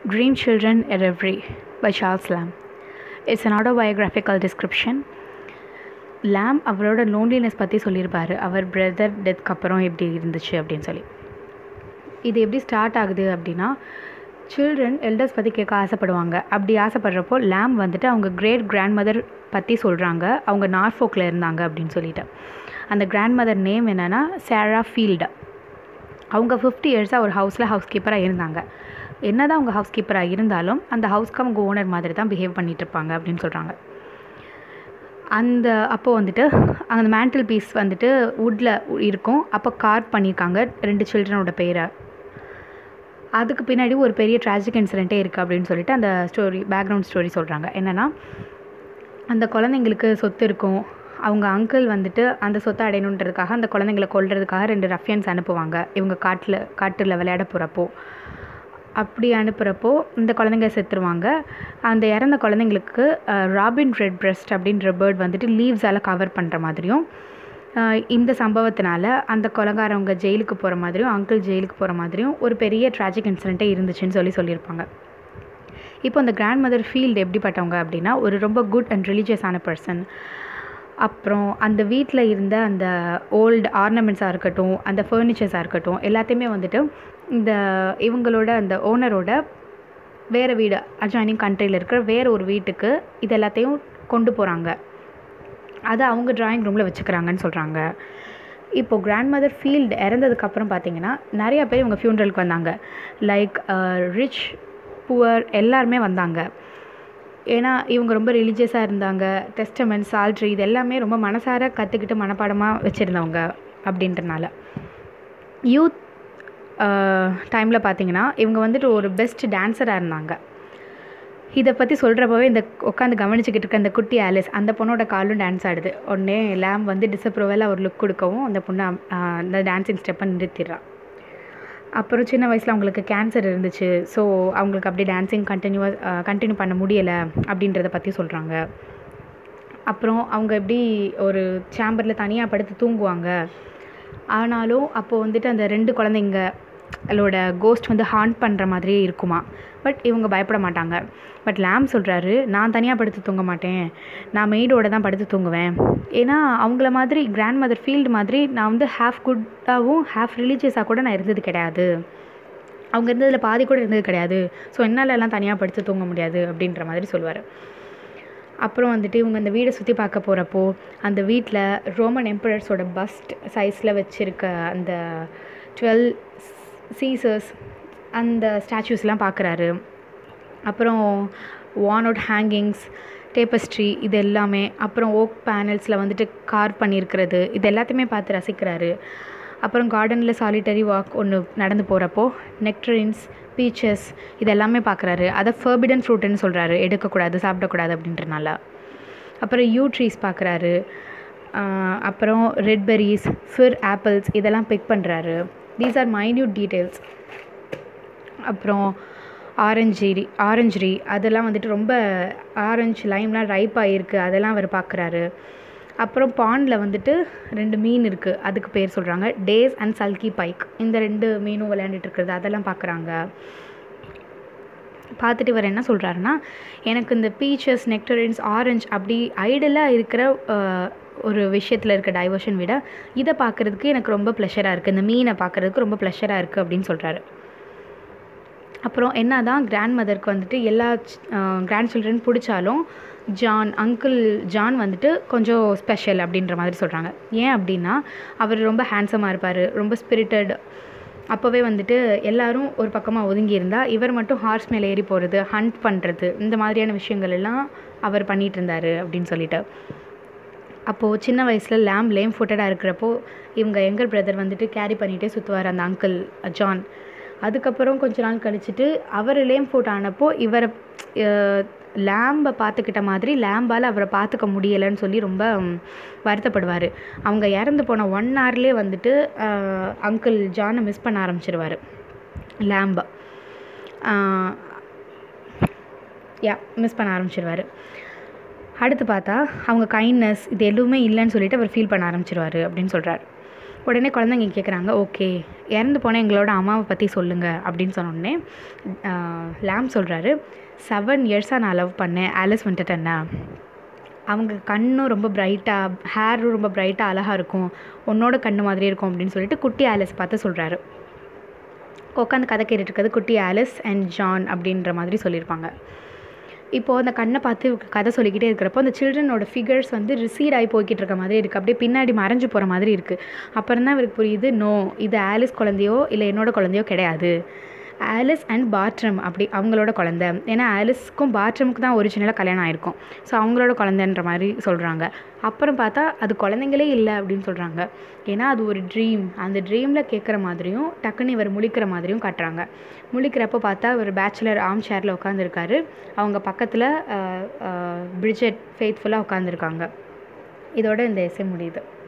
Dream Children a Reverie by Charles Lamb. It's an autobiographical description. லேம் அவரோட loneliness பற்றி சொல்லியிருப்பார் அவர் brother டெத்க்கு அப்புறம் எப்படி இருந்துச்சு அப்படின்னு சொல்லி இது எப்படி ஸ்டார்ட் ஆகுது அப்படின்னா சில்ட்ரன் எல்டர்ஸ் பற்றி கேட்க ஆசைப்படுவாங்க அப்படி ஆசைப்படுறப்போ லேம் வந்துட்டு அவங்க கிரேட் கிராண்ட் மதர் பற்றி சொல்கிறாங்க அவங்க நார்ஃபோக்கில் இருந்தாங்க அப்படின்னு சொல்லிட்டு அந்த கிராண்ட் மதர் நேம் என்னென்னா சாரா ஃபீல்டு அவங்க ஃபிஃப்டி இயர்ஸாக ஒரு ஹவுஸில் ஹவுஸ் கீப்பராக இருந்தாங்க என்ன தான் அவங்க ஹவுஸ் கீப்பராக இருந்தாலும் அந்த ஹவுஸ்க்கு அவங்க ஓனர் மாதிரி தான் பிஹேவ் பண்ணிகிட்டு இருப்பாங்க அப்படின்னு சொல்கிறாங்க அந்த அப்போது வந்துட்டு அந்த மேண்டில் பீஸ் வந்துட்டு வுட்டில் இருக்கும் அப்போ கார்ட் பண்ணியிருக்காங்க ரெண்டு சில்ட்ரனோட பேரை அதுக்கு பின்னாடி ஒரு பெரிய ட்ராஜிக் இன்சிடெண்ட்டே இருக்குது அப்படின்னு சொல்லிட்டு அந்த ஸ்டோரி பேக்ரவுண்ட் ஸ்டோரி சொல்கிறாங்க என்னென்னா அந்த குழந்தைங்களுக்கு சொத்து இருக்கும் அவங்க அங்கிள் வந்துட்டு அந்த சொத்தை அடையணுன்றதுக்காக அந்த குழந்தைங்கள கொல்றதுக்காக ரெண்டு ரஃபியன்ஸ் அனுப்புவாங்க இவங்க காட்டில் காட்டில் விளையாட போகிறப்போ அப்படி அனுப்புகிறப்போ இந்த குழந்தைங்க செத்துருவாங்க அந்த இறந்த குழந்தைங்களுக்கு robin redbreast bird வந்துட்டு லீவ்ஸால் கவர் பண்ணுற மாதிரியும் இந்த சம்பவத்தினால அந்த கொலகாரவங்க ஜெயிலுக்கு போகிற மாதிரியும் அங்கிள் ஜெயிலுக்கு போகிற மாதிரியும் ஒரு பெரிய ட்ராஜிக் இன்சிடெண்ட்டே இருந்துச்சுன்னு சொல்லி சொல்லியிருப்பாங்க இப்போ அந்த கிராண்ட் மதர் ஃபீல்டு எப்படிப்பட்டவங்க அப்படின்னா ஒரு ரொம்ப குட் அண்ட் ரிலீஜியஸான பர்சன் அப்புறம் அந்த வீட்டில் இருந்த அந்த ஓல்டு ஆர்னமெண்ட்ஸாக இருக்கட்டும் அந்த ஃபர்னிச்சர்ஸாக இருக்கட்டும் எல்லாத்தையுமே வந்துட்டு இந்த இவங்களோட அந்த ஓனரோட வேறு வீடு அட்ஜாயினிங் கண்ட்ரியில் இருக்கிற வேறு ஒரு வீட்டுக்கு இது எல்லாத்தையும் கொண்டு போகிறாங்க அதை அவங்க ட்ராயிங் ரூமில் வச்சுக்கிறாங்கன்னு சொல்கிறாங்க இப்போது கிராண்ட் மதர் ஃபீல்டு இறந்ததுக்கப்புறம் பார்த்தீங்கன்னா நிறையா பேர் இவங்க ஃபியூனரலுக்கு வந்தாங்க லைக் ரிச் புவர் எல்லாருமே வந்தாங்க ஏன்னா இவங்க ரொம்ப ரிலீஜியஸாக இருந்தாங்க டெஸ்டமெண்ட் சால்ட்ரி இது எல்லாமே ரொம்ப மனசார கற்றுக்கிட்டு மனப்பாடமாக வச்சுருந்தவங்க அப்படின்றனால யூத் டைமில் பார்த்தீங்கன்னா இவங்க வந்துட்டு ஒரு பெஸ்ட் டான்ஸராக இருந்தாங்க இதை பற்றி சொல்கிறப்பவே இந்த உட்காந்து கவனிச்சுக்கிட்டு இருக்க அந்த குட்டி ஆலிஸ் அந்த பொண்ணோட காலும் டான்ஸ் ஆடுது உடனே லேம் வந்து டிசப்ரூவலாக ஒரு லுக் கொடுக்கவும் அந்த பொண்ணு அந்த டான்ஸிங் ஸ்டெப்பை நிறுத்திடுறான் அப்புறம் சின்ன வயசில் அவங்களுக்கு கேன்சர் இருந்துச்சு ஸோ அவங்களுக்கு அப்படியே டான்ஸிங் கண்டினியூவாக கண்டினியூ பண்ண முடியலை அப்படின்றத பற்றி சொல்கிறாங்க அப்புறம் அவங்க எப்படி ஒரு சேம்பரில் தனியாக படுத்து தூங்குவாங்க ஆனாலும் அப்போது வந்துட்டு அந்த ரெண்டு குழந்தைங்களோட கோஸ்ட் வந்து ஹாண்ட் பண்ணுற மாதிரியே இருக்குமா பட் இவங்க பயப்பட மாட்டாங்க பட் லேம் சொல்கிறாரு நான் தனியாக படுத்து தூங்க மாட்டேன் நான் மெய்டோட தான் படுத்து தூங்குவேன் ஏன்னா அவங்கள மாதிரி கிராண்ட் மதர் ஃபீல்டு மாதிரி நான் வந்து ஹாஃப் குட்டாகவும் ஹாஃப் ரிலீஜியஸாக கூட நான் இருந்தது கிடையாது அவங்க இருந்ததில் பாதி கூட இருந்தது கிடையாது ஸோ என்னால் எல்லாம் தனியாக படுத்து தூங்க முடியாது அப்படின்ற மாதிரி சொல்லுவார் அப்புறம் வந்துட்டு இவங்க அந்த வீடை சுற்றி பார்க்க போகிறப்போ அந்த வீட்டில் ரோமன் எம்பரர்ஸோட பஸ்ட் சைஸில் வச்சுருக்க அந்த டுவெல் சீசர்ஸ் அந்த ஸ்டாச்சூஸ்லாம் பார்க்குறாரு அப்புறம் வான் அவுட் ஹேங்கிங்ஸ் டேப்பஸ்ட்ரி இது எல்லாமே அப்புறம் ஓக் பேனல்ஸில் வந்துட்டு கார் பண்ணியிருக்கிறது இது எல்லாத்தையுமே பார்த்து ரசிக்கிறாரு அப்புறம் கார்டனில் சாலிட்டரி வாக் ஒன்று நடந்து போகிறப்போ நெக்டரின்ஸ் பீச்சஸ் இது எல்லாமே பார்க்குறாரு அதை ஃபர்பிடன் ஃப்ரூட்டுன்னு சொல்கிறாரு எடுக்கக்கூடாது சாப்பிடக்கூடாது அப்படின்றனால அப்புறம் யூ ட்ரீஸ் பார்க்குறாரு அப்புறம் ரெட் பெரிஸ் ஃபிர் ஆப்பிள்ஸ் இதெல்லாம் பிக் பண்ணுறாரு தீஸ் ஆர் மைன்யூட் டீட்டெயில்ஸ் அப்புறம் ஆரஞ்சு ஆரஞ்சரி அதெல்லாம் வந்துட்டு ரொம்ப ஆரஞ்சு லைம்லாம் ரைப் ஆகிருக்கு அதெல்லாம் அவர் பார்க்குறாரு அப்புறம் பாண்டில் வந்துட்டு ரெண்டு மீன் இருக்குது அதுக்கு பேர் சொல்கிறாங்க டேஸ் அண்ட் சல்கி பைக் இந்த ரெண்டு மீனும் விளையாண்டுட்டு இருக்கிறது அதெல்லாம் பார்க்குறாங்க பார்த்துட்டு இவர் என்ன சொல்கிறாருன்னா எனக்கு இந்த பீச்சஸ் நெக்டரின்ஸ் ஆரஞ்ச் அப்படி ஐடலாக இருக்கிற ஒரு விஷயத்தில் இருக்க டைவர்ஷன் விட இதை பார்க்குறதுக்கு எனக்கு ரொம்ப ப்ளஷராக இருக்குது இந்த மீனை பார்க்குறதுக்கு ரொம்ப ப்ளஷராக இருக்குது அப்படின்னு சொல்கிறாரு அப்புறம் என்ன தான் கிராண்ட் மதருக்கு வந்துட்டு எல்லா கிராண்ட் சில்ட்ரன் பிடிச்சாலும் ஜான் அங்கிள் ஜான் வந்துட்டு கொஞ்சம் ஸ்பெஷல் அப்படின்ற மாதிரி சொல்கிறாங்க ஏன் அப்படின்னா அவர் ரொம்ப ஹேண்ட்ஸமாக இருப்பார் ரொம்ப ஸ்பிரிட்டட் அப்போவே வந்துட்டு எல்லாரும் ஒரு பக்கமாக ஒதுங்கி இருந்தால் இவர் மட்டும் ஹார்ஸ் மேலே ஏறி போகிறது ஹண்ட் பண்ணுறது இந்த மாதிரியான விஷயங்கள் எல்லாம் அவர் பண்ணிகிட்டு இருந்தார் அப்படின்னு சொல்லிட்டு அப்போது சின்ன வயசில் லேம் லேம் ஃபுட்டடாக இருக்கிறப்போ இவங்க எங்கர் பிரதர் வந்துட்டு கேரி பண்ணிகிட்டே சுற்றுவார் அந்த அங்கிள் ஜான் அதுக்கப்புறம் கொஞ்ச நாள் கழிச்சிட்டு அவர் லேம் ஃபுட் ஆனப்போ இவரை லேம்பை பார்த்துக்கிட்ட மாதிரி லேம்பால் அவரை பார்த்துக்க முடியலைன்னு சொல்லி ரொம்ப வருத்தப்படுவார் அவங்க இறந்து போன ஒன் ஹவர்லேயே வந்துட்டு அங்கிள் ஜானை மிஸ் பண்ண ஆரம்பிச்சிருவார் லேம்பை யா மிஸ் பண்ண ஆரம்பிச்சிருவார் அடுத்து பார்த்தா அவங்க கைண்ட்னஸ் இது எதுவுமே இல்லைன்னு சொல்லிட்டு அவர் ஃபீல் பண்ண ஆரம்பிச்சிருவார் அப்படின்னு சொல்கிறார் உடனே குழந்தைங்க கேட்குறாங்க ஓகே இறந்து போன எங்களோட அம்மாவை பற்றி சொல்லுங்கள் அப்படின்னு சொன்னோடனே லேம் சொல்கிறாரு செவன் இயர்ஸாக நான் லவ் பண்ணேன் ஆலிஸ் வந்துட்டேன்னா அவங்க கண்ணும் ரொம்ப பிரைட்டாக ஹேரும் ரொம்ப பிரைட்டாக அழகாக இருக்கும் உன்னோட கண்ணு மாதிரி இருக்கும் அப்படின்னு சொல்லிட்டு குட்டி ஆலிஸ் பார்த்து சொல்கிறாரு உட்காந்து கதை கேட்டுட்டு இருக்கிறது குட்டி ஆலிஸ் அண்ட் ஜான் அப்படின்ற மாதிரி சொல்லியிருப்பாங்க இப்போது அந்த கண்ணை பார்த்து கதை சொல்லிக்கிட்டே இருக்கிறப்போ அந்த சில்ட்ரனோட ஃபிகர்ஸ் வந்து ரிசீட் ஆகி போய்கிட்டு இருக்க மாதிரி இருக்குது அப்படியே பின்னாடி மறைஞ்சு போகிற மாதிரி இருக்குது அப்புறம் தான் இவருக்கு புரியுது நோ இது ஆலிஸ் குழந்தையோ இல்லை என்னோட குழந்தையோ கிடையாது ஆலிஸ் அண்ட் பாத்ரம் அப்படி அவங்களோட குழந்த ஏன்னா ஆலிஸ்க்கும் பாத்ரமுக்கு தான் ஒரிஜினலாக கல்யாணம் ஆயிருக்கும் ஸோ அவங்களோட குழந்தைன்ற மாதிரி சொல்கிறாங்க அப்புறம் பார்த்தா அது குழந்தைங்களே இல்லை அப்படின்னு சொல்கிறாங்க ஏன்னா அது ஒரு ட்ரீம் அந்த ட்ரீமில் கேட்குற மாதிரியும் டக்குன்னு இவர் முழிக்கிற மாதிரியும் காட்டுறாங்க முழிக்கிறப்போ பார்த்தா ஒரு பேச்சுலர் ஆம் சேரில் உட்காந்துருக்காரு அவங்க பக்கத்தில் பிரிட்ஜெட் ஃபெய்த்ஃபுல்லாக உட்காந்துருக்காங்க இதோட இந்த எஸ்ஸே முடியுது